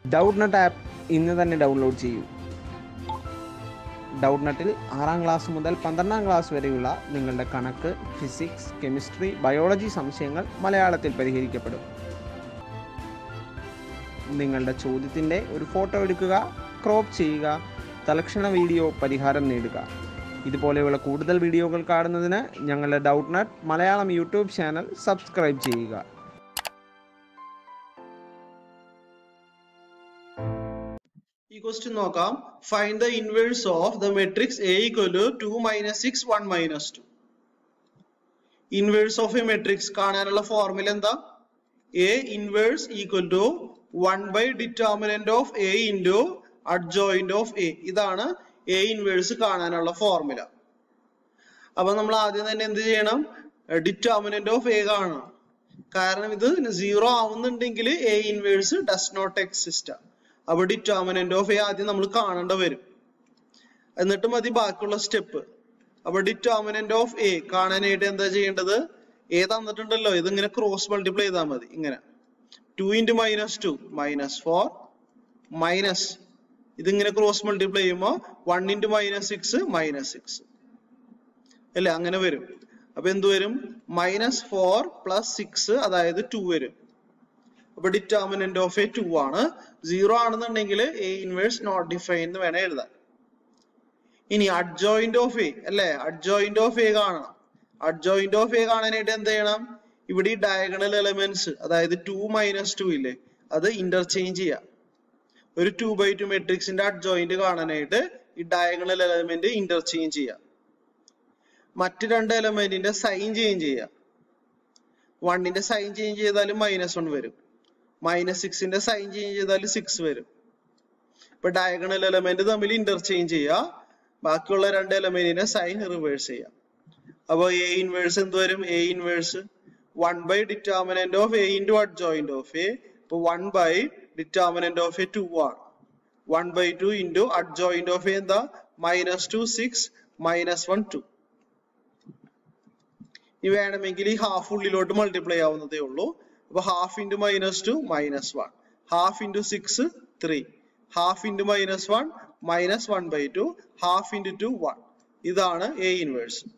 doubt നട്ട് app ഇന്ന് തന്നെ download ചെയ്യൂ ഡൗട്ട് നട്ടിൽ ആറാം ക്ലാസ് മുതൽ പന്ത്രണ്ടാം ക്ലാസ് വരെയുള്ള നിങ്ങളുടെ കണക്ക് ഫിസിക്സ് കെമിസ്ട്രി ബയോളജി സംശയങ്ങൾ മലയാളത്തിൽ പരിഹരിക്കപ്പെടും നിങ്ങളുടെ ചോദ്യത്തിൻ്റെ ഒരു ഫോട്ടോ എടുക്കുക ക്രോപ്പ് ചെയ്യുക തലക്ഷണ വീഡിയോ പരിഹാരം നേടുക ഇതുപോലെയുള്ള കൂടുതൽ വീഡിയോകൾ കാണുന്നതിന് ഞങ്ങളുടെ Doubtnut Malayalam YouTube channel subscribe ചെയ്യുക ഈ ക്വസ്റ്റ്യൻ നോക്കാം find the inverse of the matrix A equal to two minus six one minus two inverse of A matrix കാണാനുള്ള ഫോർമുല എന്താ A inverse equal to one by determinant of A into adjoint of A ഇതാണ് A inverse കാണാനുള്ള formula അപ്പൊ നമ്മൾ ആദ്യം തന്നെ എന്ത് ചെയ്യണം ഡിറ്റർമിനന്റ് ഓഫ് എ കാണണം കാരണം ഇത് സീറോ ആവുന്നുണ്ടെങ്കിൽ A inverse does not exist അപ്പൊ ഡിറ്റർമിനന്റ് ഓഫ് എ ആദ്യം നമ്മൾ കാണേണ്ട വരും എന്നിട്ട് മതി ബാക്കിയുള്ള സ്റ്റെപ്പ് അപ്പൊ ഡിറ്റർമിനന്റ് ഓഫ് എ കാണാനായിട്ട് എന്താ ചെയ്യേണ്ടത് എ തന്നിട്ടുണ്ടല്ലോ ഇതിങ്ങനെ ക്രോസ് മൾട്ടിപ്ലൈ ചെയ്താൽ മതി ഇങ്ങനെ two into minus two minus four minus ഇതിങ്ങനെ ക്രോസ് മൾട്ടിപ്ലൈ ചെയ്യുമ്പോൾ one into minus six minus six അല്ലേ അങ്ങനെ വരും അപ്പൊ എന്ത് വരും മൈനസ് ഫോർ പ്ലസ് സിക്സ് അതായത് ടു വരും അപ്പൊ ഡിറ്റർമിനന്റ് ഓഫ് എ ടു ആണ് സീറോ ആണെന്നുണ്ടെങ്കിൽ എ ഇൻവേഴ്സ് നോട്ട് ഡിഫൈൻ എന്ന് വേണേ എഴുതാൻ ഇനി അഡ്ജോയിന്റ് ഓഫ് എ അല്ലേ അഡ്ജോയിന്റ് ഓഫ് എ കാണണം അഡ്ജോയിന്റ് ഓഫ് എ കാണാനായിട്ട് എന്ത് ചെയ്യണം ഇവിടെ ഈ ഡയഗണൽ എലമെന്റ്സ് അതായത് ടു മൈനസ് ടു ഇല്ലേ അത് ഇന്റർചേഞ്ച് ചെയ്യാം ഒരു ടു ബൈ ടു മെട്രിക്സിന്റെ അഡ്ജോയിന്റ് കാണാനായിട്ട് ഈ ഡയഗണൽ എലമെന്റ് ഇന്റർചേഞ്ച് ചെയ്യാം മറ്റ് രണ്ട് എലമെന്റിന്റെ സൈൻ ചേഞ്ച് ചെയ്യാം വണ്ണിന്റെ സൈൻ ചേഞ്ച് ചെയ്താലും മൈനസ് വൺ വരും മൈനസ് സിക്സിന്റെ സൈൻ ചേഞ്ച് ചെയ്താൽ സിക്സ് വരും ഇപ്പൊ ഡയഗണൽ എലമെന്റ് തമ്മിൽ ഇന്റർചേഞ്ച് ചെയ്യുക ബാക്കിയുള്ള രണ്ട് എലമെന്റിനെ സൈൻ റിവേഴ്സ് ചെയ്യാം അപ്പൊ എ ഇൻവേഴ്സ് എന്ത് വരും A inverse one by determinant of A into adjoint of A ഇപ്പൊ one by determinant of A two ആണ് one by two into adjoint of A എന്താ minus two six minus one two ഇനി വേണമെങ്കിൽ ഈ half ഉള്ളിലോട്ട് multiply ആവുന്നതേ ഉള്ളൂ അപ്പൊ half into minus two minus one half into six three half into minus one minus one by two half into two one ഇതാണ് A inverse